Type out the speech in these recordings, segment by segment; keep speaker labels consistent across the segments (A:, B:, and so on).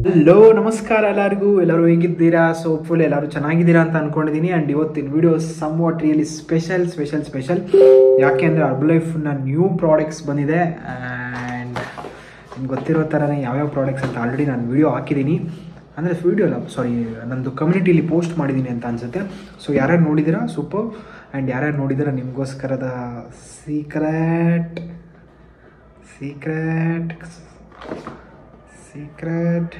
A: hello ನಮಸ್ಕಾರ ಎಲ್ಲರಿಗೂ ಎಲ್ಲರೂ ಹೇಗಿದ್ದೀರಾ ಸೊ ಫುಲ್ ಎಲ್ಲರೂ ಚೆನ್ನಾಗಿದ್ದೀರಾ ಅಂತ ಅನ್ಕೊಂಡಿದ್ದೀನಿ ಆ್ಯಂಡ್ ಇವತ್ತಿನ video somewhat really special special special ಯಾಕೆ ಅಂದರೆ ಅರ್ಬಲೈಫ್ನ ನ್ಯೂ ಪ್ರಾಡಕ್ಟ್ಸ್ ಬಂದಿದೆ ಆ್ಯಂಡ್ ನಿಮ್ಗೆ ಗೊತ್ತಿರೋ ಥರನೇ ಯಾವ್ಯಾವ ಪ್ರಾಡಕ್ಟ್ಸ್ ಅಂತ ಆಲ್ರೆಡಿ ನಾನು ವಿಡಿಯೋ ಹಾಕಿದ್ದೀನಿ ಅಂದರೆ ವಿಡಿಯೋ ಅಲ್ಲ ಸಾರಿ ನಂದು ಕಮ್ಯುನಿಟಿಲಿ ಪೋಸ್ಟ್ ಮಾಡಿದ್ದೀನಿ ಅಂತ ಅನ್ಸುತ್ತೆ ಸೊ ಯಾರ್ಯಾರು ನೋಡಿದ್ದೀರಾ ಸೂಪರ್ ಆ್ಯಂಡ್ ಯಾರ್ಯಾರು ನೋಡಿದ್ದೀರಾ ನಿಮಗೋಸ್ಕರದ ಸೀಕ್ರೆಟ್ ಸೀಕ್ರೆಟ್ ಸೀಕ್ರೆಟ್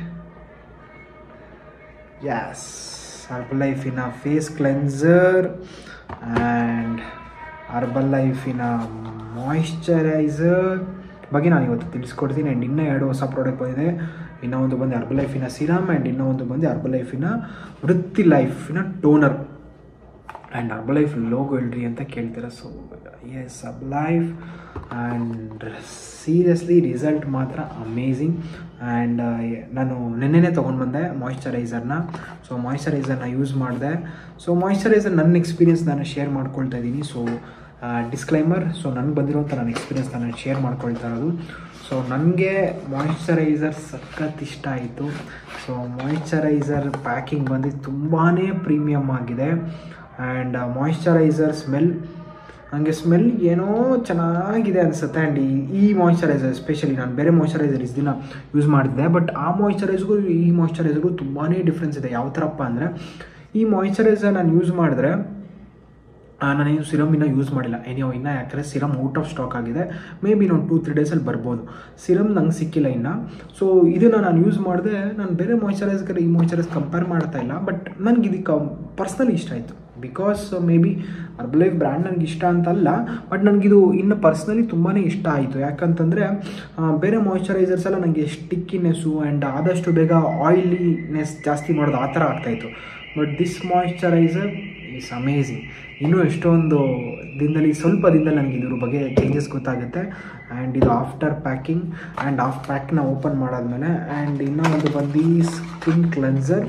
A: ಯಸ್ ಲೈಫಿನ ಫೇಸ್ ಕ್ಲೆನ್ಸರ್ ಆ್ಯಂಡ್ ಅರ್ಬಲ್ ಲೈಫಿನ ಮಾಯಿಶ್ಚರೈಸರ್ ಬಗ್ಗೆ ನಾನು ಇವತ್ತು ತಿಳಿಸ್ಕೊಡ್ತೀನಿ ಆ್ಯಂಡ್ ಇನ್ನೂ ಎರಡು ಹೊಸ ಪ್ರಾಡಕ್ಟ್ ಬಂದಿದೆ ಇನ್ನೂ ಒಂದು ಬಂದು ಅರ್ಬಲ್ ಲೈಫಿನ ಸಿರಮ್ ಆ್ಯಂಡ್ ಇನ್ನೂ ಒಂದು ಬಂದು ಅರ್ಬಲ್ ಲೈಫಿನ ವೃತ್ತಿ ಲೈಫಿನ toner and Herbalife logo ಹೇಳ್ರಿ ಅಂತ ಕೇಳ್ತೀರ so as Herbalife and seriously result ಮಾತ್ರ ಅಮೇಝಿಂಗ್ ಆ್ಯಂಡ್ ನಾನು ನಿನ್ನೆನೇ ತೊಗೊಂಡು ಬಂದೆ ಮಾಯಿಶ್ಚರೈಸರ್ನ ಸೊ ಮಾಯಿಶ್ಚರೈಸರ್ನ ಯೂಸ್ ಮಾಡಿದೆ ಸೊ ಮಾಯಿಶ್ಚರೈಸರ್ ನನ್ನ ಎಕ್ಸ್ಪೀರಿಯನ್ಸ್ ನಾನು ಶೇರ್ ಮಾಡ್ಕೊಳ್ತಾ ಇದ್ದೀನಿ ಸೊ ಡಿಸ್ಕ್ಲೈಮರ್ ಸೊ ನನಗೆ ಬಂದಿರೋಂಥ ನನ್ನ ಎಕ್ಸ್ಪೀರಿಯನ್ಸ್ ನಾನು ಶೇರ್ ಮಾಡ್ಕೊಳ್ತಾ ಇರೋದು ಸೊ ನನಗೆ ಮಾಯಿಶ್ಚರೈಸರ್ ಸಖತ್ ಇಷ್ಟ ಆಯಿತು ಸೊ ಮಾಯಿಶ್ಚರೈಸರ್ ಪ್ಯಾಕಿಂಗ್ ಬಂದು ತುಂಬಾ ಪ್ರೀಮಿಯಮ್ ಆಗಿದೆ ಆ್ಯಂಡ್ ಮಾಯಿಶ್ಚರೈಸರ್ ಸ್ಮೆಲ್ ನನಗೆ ಸ್ಮೆಲ್ ಏನೋ ಚೆನ್ನಾಗಿದೆ ಅನಿಸುತ್ತೆ ಆ್ಯಂಡ್ ಈ ಈ ಮಾಯಿಶ್ಚರೈಸರ್ ಎಸ್ಪೆಷಲಿ ನಾನು ಬೇರೆ ಮಾಯಿಶ್ಚರೈಸರ್ ಇಷ್ಟು ದಿನ ಯೂಸ್ ಮಾಡಿದ್ದೆ ಬಟ್ ಆ ಮಾಯಿಶ್ಚರೈಸ್ಗೂ ಈ ಮಾಯಿಶ್ಚರೈಸರ್ಗೂ ತುಂಬಾ ಡಿಫ್ರೆನ್ಸ್ ಇದೆ ಯಾವ ಥರಪ್ಪ ಅಂದರೆ ಈ ಮಾಯಿಶ್ಚರೈಸರ್ ನಾನು ಯೂಸ್ ಮಾಡಿದ್ರೆ ನಾನೇನು ಸಿರಮ್ ಇನ್ನೂ ಯೂಸ್ ಮಾಡಿಲ್ಲ ಏನೋ ಇನ್ನೂ ಯಾಕಂದರೆ ಸಿರಮ್ ಔಟ್ ಆಫ್ ಸ್ಟಾಕ್ ಆಗಿದೆ ಮೇ ಬಿ ಇನ್ನೊಂದು ಟೂ ತ್ರೀ ಡೇಸಲ್ಲಿ ಬರ್ಬೋದು ಸಿರಮ್ ನಂಗೆ ಸಿಕ್ಕಿಲ್ಲ ಇನ್ನು ಸೊ ಇದನ್ನು ನಾನು ಯೂಸ್ ಮಾಡಿದೆ ನಾನು ಬೇರೆ ಮಾಯಿಶ್ಚರೈಸ್ಗೆ ಈ ಮಾಯಿಶ್ಚರೈಸ್ ಕಂಪೇರ್ ಮಾಡ್ತಾ ಇಲ್ಲ ಬಟ್ ನನಗೆ ಇದಕ್ಕೆ ಪರ್ಸ್ನಲಿ ಇಷ್ಟ ಆಯಿತು because maybe Herbalife brand ನನಗೆ ಇಷ್ಟ ಅಂತಲ್ಲ ಬಟ್ ನನಗಿದು ಇನ್ನು ಪರ್ಸ್ನಲಿ ತುಂಬಾ ಇಷ್ಟ ಆಯಿತು ಯಾಕಂತಂದರೆ ಬೇರೆ ಮಾಯಿಶ್ಚರೈಸರ್ಸ್ ಎಲ್ಲ ನನಗೆ ಸ್ಟಿಕ್ಕಿನೆಸ್ಸು ಆ್ಯಂಡ್ ಆದಷ್ಟು ಬೇಗ ಆಯಿಲಿನೆಸ್ ಜಾಸ್ತಿ ಮಾಡೋದು ಆ ಥರ ಆಗ್ತಾಯಿತ್ತು but this moisturiser is amazing ಇನ್ನೂ ಎಷ್ಟೊಂದು ದಿನದಲ್ಲಿ ಸ್ವಲ್ಪ ದಿನದಲ್ಲಿ ನನಗೆ ಇದ್ರ ಬಗ್ಗೆ ಚೇಂಜಸ್ ಗೊತ್ತಾಗುತ್ತೆ ಆ್ಯಂಡ್ ಇದು ಆಫ್ಟರ್ ಪ್ಯಾಕಿಂಗ್ ಆ್ಯಂಡ್ ಆಫ್ ಪ್ಯಾಕ್ನ ಓಪನ್ ಮಾಡಾದ್ಮೇಲೆ ಆ್ಯಂಡ್ ಇನ್ನೂ ಒಂದು ಬಂದು skin cleanser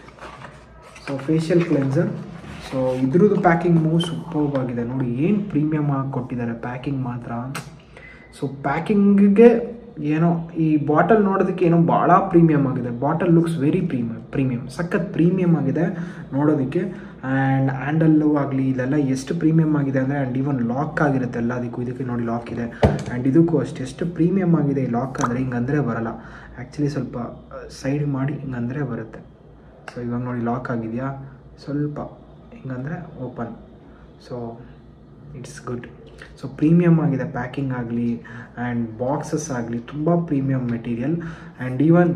A: so facial cleanser so ಇದ್ರದ್ದು ಪ್ಯಾಕಿಂಗು ಸೂಪರ್ಬ್ ಆಗಿದೆ ನೋಡಿ ಏನು ಪ್ರೀಮಿಯಮ್ ಆಗಿ ಕೊಟ್ಟಿದ್ದಾರೆ ಪ್ಯಾಕಿಂಗ್ ಮಾತ್ರ ಸೊ ಪ್ಯಾಕಿಂಗ್ಗೆ ಏನೋ ಈ ಬಾಟಲ್ ನೋಡೋದಕ್ಕೆ ಏನೋ ಭಾಳ ಪ್ರೀಮಿಯಮ್ ಆಗಿದೆ bottle looks very premium premium ಸಖತ್ ಪ್ರೀಮಿಯಮ್ ಆಗಿದೆ ನೋಡೋದಕ್ಕೆ ಆ್ಯಂಡ್ ಹ್ಯಾಂಡಲ್ಲು ಆಗಲಿ ಇಲ್ಲೆಲ್ಲ ಎಷ್ಟು ಪ್ರೀಮಿಯಮ್ ಆಗಿದೆ ಅಂದರೆ ಆ್ಯಂಡ್ ಈವನ್ ಲಾಕ್ ಆಗಿರುತ್ತೆ ಎಲ್ಲದಕ್ಕೂ ಇದಕ್ಕೆ ನೋಡಿ ಲಾಕ್ ಇದೆ ಆ್ಯಂಡ್ ಇದಕ್ಕೂ ಅಷ್ಟು ಎಷ್ಟು ಪ್ರೀಮಿಯಮ್ ಆಗಿದೆ ಈ ಲಾಕ್ ಅಂದರೆ ಹಿಂಗಂದರೆ ಬರಲ್ಲ ಆ್ಯಕ್ಚುಲಿ ಸ್ವಲ್ಪ ಸೈಡ್ ಮಾಡಿ ಹಿಂಗಂದರೆ ಬರುತ್ತೆ ಸೊ ಇವಾಗ ನೋಡಿ ಲಾಕ್ ಆಗಿದೆಯಾ ಸ್ವಲ್ಪ ಹಿಂಗಂದರೆ open so it's good so premium ಆಗಿದೆ ಪ್ಯಾಕಿಂಗ್ ಆಗಲಿ ಆ್ಯಂಡ್ ಬಾಕ್ಸಸ್ ಆಗಲಿ ತುಂಬ ಪ್ರೀಮಿಯಮ್ ಮೆಟೀರಿಯಲ್ ಆ್ಯಂಡ್ ಈವನ್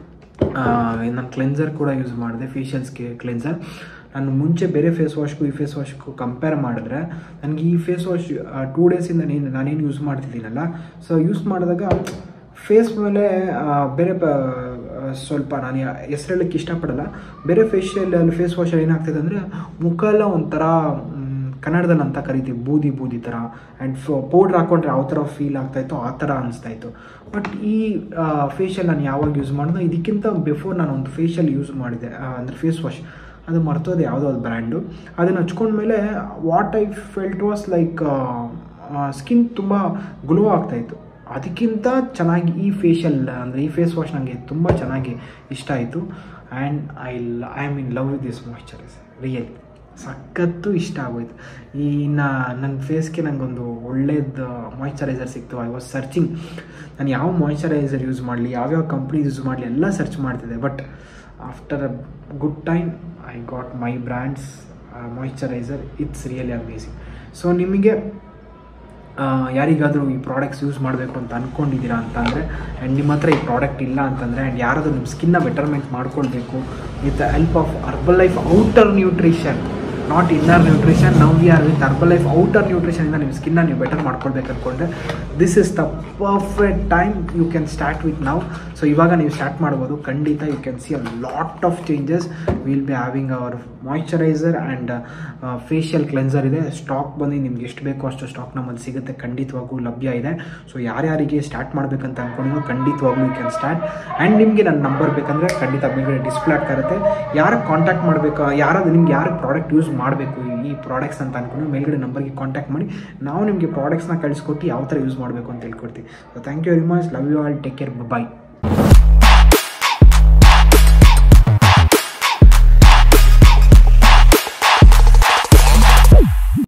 A: ನಾನು ಕ್ಲೆನ್ಸರ್ ಕೂಡ ಯೂಸ್ ಮಾಡಿದೆ ಫೇಶಿಯಲ್ಸ್ಗೆ ಕ್ಲೆನ್ಸರ್ ನಾನು ಮುಂಚೆ ಬೇರೆ ಫೇಸ್ ವಾಶ್ಗೂ ಈ ಫೇಸ್ ವಾಶ್ಗೂ ಕಂಪೇರ್ ಮಾಡಿದ್ರೆ ನನಗೆ ಈ ಫೇಸ್ ವಾಶ್ ಟೂ ಡೇಸಿಂದ ನೀನು ನಾನೇನು ಯೂಸ್ ಮಾಡ್ತಿದ್ದೀನಲ್ಲ ಸೊ ಯೂಸ್ ಮಾಡಿದಾಗ ಫೇಸ್ ಮೇಲೆ ಬೇರೆ ಸ್ವಲ್ಪ ನಾನು ಹೆಸರೇಳಕ್ಕೆ ಇಷ್ಟಪಡಲ್ಲ ಬೇರೆ ಫೇಶಿಯಲ್ ಫೇಸ್ ವಾಶಲ್ಲಿ ಏನಾಗ್ತದೆ ಅಂದರೆ ಮುಖ ಎಲ್ಲ ಒಂಥರ ಕನ್ನಡದಲ್ಲಿ ಅಂತ ಕರಿತೀವಿ ಬೂದಿ ಬೂದಿ ಥರ ಆ್ಯಂಡ್ ಪೌಡ್ರ್ ಹಾಕೊಂಡ್ರೆ ಯಾವ ಥರ ಫೀಲ್ ಆಗ್ತಾಯಿತ್ತು ಆ ಥರ ಅನಿಸ್ತಾಯಿತ್ತು ಬಟ್ ಈ ಫೇಶಿಯಲ್ ನಾನು ಯಾವಾಗ ಯೂಸ್ ಮಾಡಿದೆ ಇದಕ್ಕಿಂತ ಬಿಫೋರ್ ನಾನು ಒಂದು ಫೇಶಿಯಲ್ ಯೂಸ್ ಮಾಡಿದೆ ಅಂದರೆ ಫೇಸ್ ವಾಶ್ ಅದು ಮರ್ತೋದೆ ಯಾವುದೋ ಒಂದು ಬ್ರ್ಯಾಂಡು ಅದನ್ನು ಹಚ್ಕೊಂಡ್ಮೇಲೆ what I felt was like skin ತುಂಬ ಗ್ಲೋ ಆಗ್ತಾಯಿತ್ತು ಅದಕ್ಕಿಂತ ಚೆನ್ನಾಗಿ ಈ ಫೇಶಿಯಲ್ ಅಂದರೆ ಈ ಫೇಸ್ ವಾಶ್ ನನಗೆ ತುಂಬ ಚೆನ್ನಾಗಿ ಇಷ್ಟ ಆಯಿತು and I I am in love with this moisturiser really ಸಖತ್ತು ಇಷ್ಟ ಆಗೋಯ್ತು ಈ ಇನ್ನು ನನ್ನ ಫೇಸ್ಗೆ ನನಗೊಂದು ಒಳ್ಳೇದು ಮಾಯ್ಶ್ಚರೈಸರ್ ಸಿಕ್ತು ಐ ವಾಸ್ ಸರ್ಚಿಂಗ್ ನಾನು ಯಾವ ಮಾಯ್ಶ್ಚರೈಸರ್ ಯೂಸ್ ಮಾಡಲಿ ಯಾವ್ಯಾವ ಕಂಪ್ನಿ ಯೂಸ್ ಮಾಡಲಿ ಎಲ್ಲ ಸರ್ಚ್ ಮಾಡ್ತಿದ್ದೆ but after a good time I got my brand's moisturiser it's really amazing so ನಿಮಗೆ ಯಾರಿಗಾದರೂ ಈ ಪ್ರಾಡಕ್ಟ್ಸ್ ಯೂಸ್ ಮಾಡಬೇಕು ಅಂತ ಅಂದ್ಕೊಂಡಿದ್ದೀರಾ ಅಂತಂದರೆ ಆ್ಯಂಡ್ ನಿಮ್ಮ ಹತ್ರ ಈ ಪ್ರಾಡಕ್ಟ್ ಇಲ್ಲ ಅಂತಂದರೆ ಆ್ಯಂಡ್ ಯಾರಾದರೂ ನಿಮ್ಮ ಸ್ಕಿನ್ನ ಬೆಟರ್ಮೆಂಟ್ ಮಾಡ್ಕೊಳ್ಬೇಕು with the help of Herbalife outer nutrition not inner nutrition now we are with Herbalife outer ನ್ಯೂಟ್ರಿಷನಿಂದ ನಿಮ್ಮ ಸ್ಕಿನ್ನ ನೀವು ಬೆಟರ್ ಮಾಡ್ಕೊಳ್ಬೇಕು ಅಂದ್ಕೊಂಡ್ರೆ this is the perfect time you can start with ನಾವು ಸೊ ಇವಾಗ ನೀವು ಸ್ಟಾರ್ಟ್ ಮಾಡ್ಬೋದು ಖಂಡಿತ you can see a lot of changes will be having our moisturiser and facial cleanser ಇದೆ ಸ್ಟಾಕ್ ಬಂದು ನಿಮ್ಗೆ ಎಷ್ಟು ಬೇಕೋ ಅಷ್ಟು ಸ್ಟಾಕ್ ನಮ್ಮಲ್ಲಿ ಸಿಗುತ್ತೆ ಖಂಡಿತವಾಗೂ ಲಭ್ಯ ಇದೆ ಸೊ ಯಾರ್ಯಾರಿಗೆ ಸ್ಟಾರ್ಟ್ ಮಾಡಬೇಕಂತ ಅಂದ್ಕೊಂಡಿರೋ ಖಂಡಿತವಾಗ್ಲೂ ಯು ಕ್ಯಾನ್ ಸ್ಟಾರ್ಟ್ ಆ್ಯಂಡ್ ನಿಮಗೆ ನನ್ನ ನಂಬರ್ ಬೇಕಂದರೆ ಖಂಡಿತ ಬೇಗ ಡಿಸ್ಪ್ಲೇ ಆಗ್ತಾ ಇರುತ್ತೆ ಯಾರಿಗೆ ಕಾಂಟ್ಯಾಕ್ಟ್ ಮಾಡಬೇಕು ಯಾರಾದ್ರು ನಿಮ್ಗೆ ಯಾರು ಪ್ರಾಡಕ್ಟ್ ಯೂಸ್ ಮಾಡಬೇಕು ಈ ಪ್ರಾಡಕ್ಟ್ಸ್ ಅಂತ ಅಂದ್ಕೊಂಡು ಮೇಲ್ಗಡೆ ನಂಬರ್ಗೆ ಕಾಂಟ್ಯಾಕ್ಟ್ ಮಾಡಿ ನಾವು ನಿಮಗೆ ಪ್ರಾಡಕ್ಟ್ಸ್ನ ಕಳಿಸ್ಕೊಟ್ಟು ಯಾವ ಥರ ಯೂಸ್ ಮಾಡಬೇಕು ಅಂತ ಹೇಳ್ಕೊಡ್ತೀವಿ so thank you very much love you all take care bye